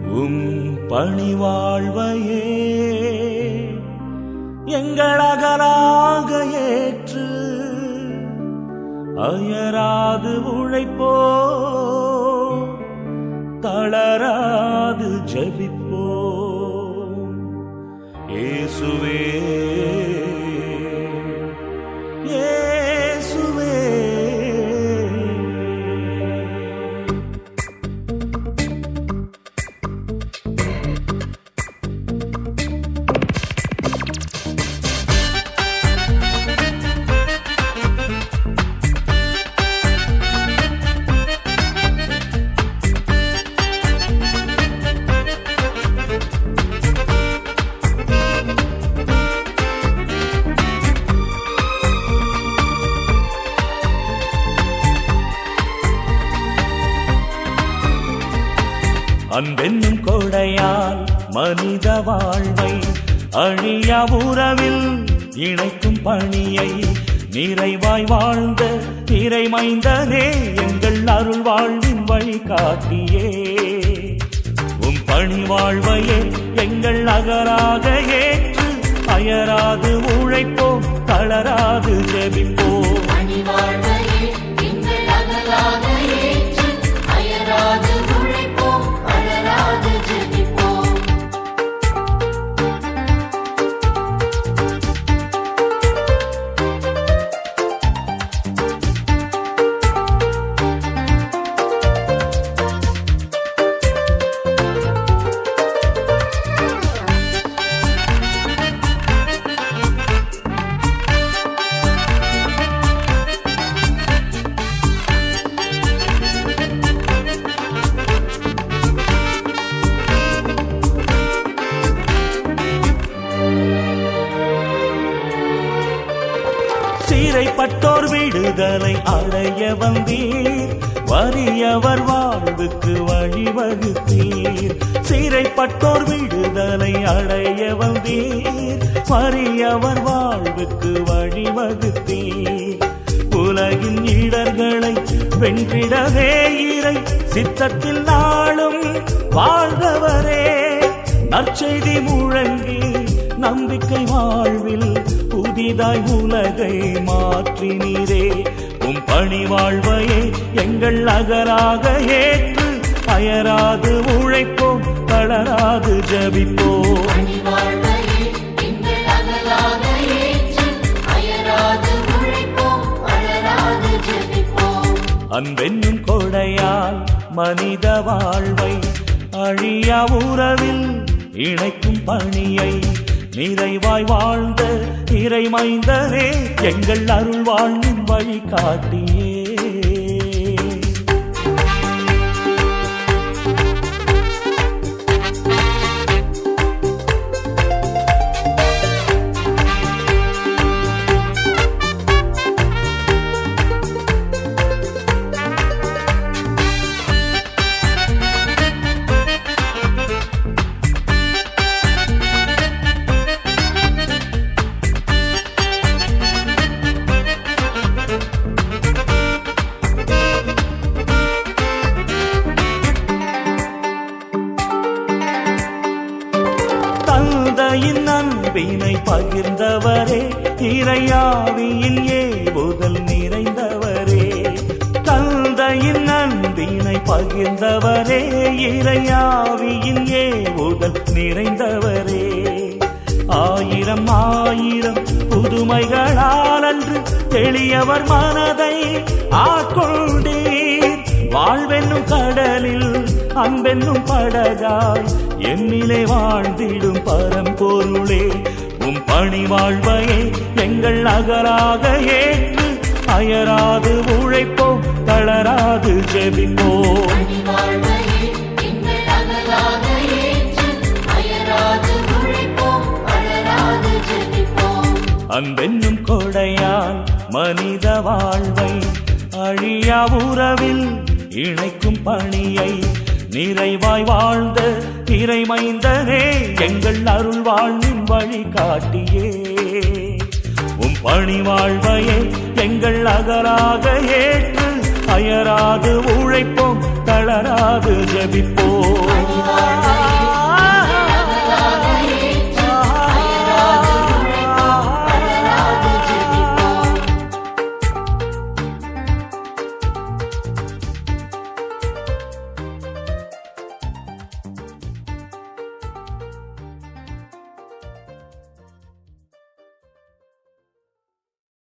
உம் பணிவாழ்வையே எங்களகலாக ஏற்று அயராது உழைப்போ தளராது ஜெபிப்போ இயேசுவே இயேசுவே அன்பென்னும் கொடையால் மனித வாழ்வை அழியா உறவில் இணைக்கும் பணியை நிறைவாய் வாழ்ந்த இறைமைந்தனே எங்கள் அருள் வாழ்வின் வழிகாட்டியே உம் பணி வாழ்வையே எங்கள் அகராக ஏற்று அயராது உழைப்போம் தளராது ஜெபிப்போம் பணிவாழ்வையே எங்கள் அகலாக ஏற்று அயராது உழைப்போம் அழலாது ஜெபிப்போம் சீரைப்பட்டோர் விடுதலை அடைய வந்தீர் வறியவர் வாழ்வுக்கு வழிவகுத்தீர் சீரைப்பட்டோர் விடுதலை அடைய வந்தீர் வறியவர் வாழ்வுக்கு வழிவகுத்தீர் உலகின் இடர்களை வென்றிடவே இறை சித்தத்தில் நாளும் வாழ்ந்தவரே நற்செய்தி முழங்கி நம்பிக்கை வாழ்வில் புதிதாய் உலகை மாற்றினீரே உம் பணி வாழ்வையே எங்கள் அகராக ஏற்று அயராது உழைப்போம் தளராது ஜபிப்போம் பணிவாழ்வையே எங்கள் அகலாக ஏற்று அயராது உழைப்போம் அழலாது ஜெபிப்போம் அன்பென்னும் கொடையால் மனித வாழ்வை அழியா உறவில் இணைக்கும் பணியை நிறைவாய் வாழ்ந்த இறைமைந்தரே எங்கள் அருள் வாழ்வின் வழிகாட்டியே தந்தையின் அன்பினை பகிர்ந்தவரே இறையாவியின் ஏவுதல் நிறைந்தவரே தந்தையின் அன்பினை பகிர்ந்தவரே இறையாவியின் ஏவுதல் நிறைந்தவரே ஆயிரம் ஆயிரம் புதுமைகளால் அன்று எளியவர் மனதை ஆட்கொண்டீர் வாழ்வென்னும் கடலில் அன்பென்னும் படகாய் என்னிலே வாழ்ந்திடும் பரம்பொருளே உம் பணி வாழ்வையே எங்கள் அகராக ஏற்று அயராது உழைப்போம் தளராது ஜெபிப்போம் பணிவாழ்வையே எங்கள் அகலாக ஏற்று அயராது உழைப்போம் அழலாது ஜெபிப்போம் அன்பென்னும் கொடையால் மனித வாழ்வை அழியா உறவில் இணைக்கும் பணியை நிறைவாய் வாழ்ந்த இறைமைந்தனே எங்கள் அருள் வாழ்வின் வழிகாட்டியே உம் பணி வாழ்வையே எங்கள் அகராக ஏற்று அயராது உழைப்போம் தளராது ஜெபிப்போம்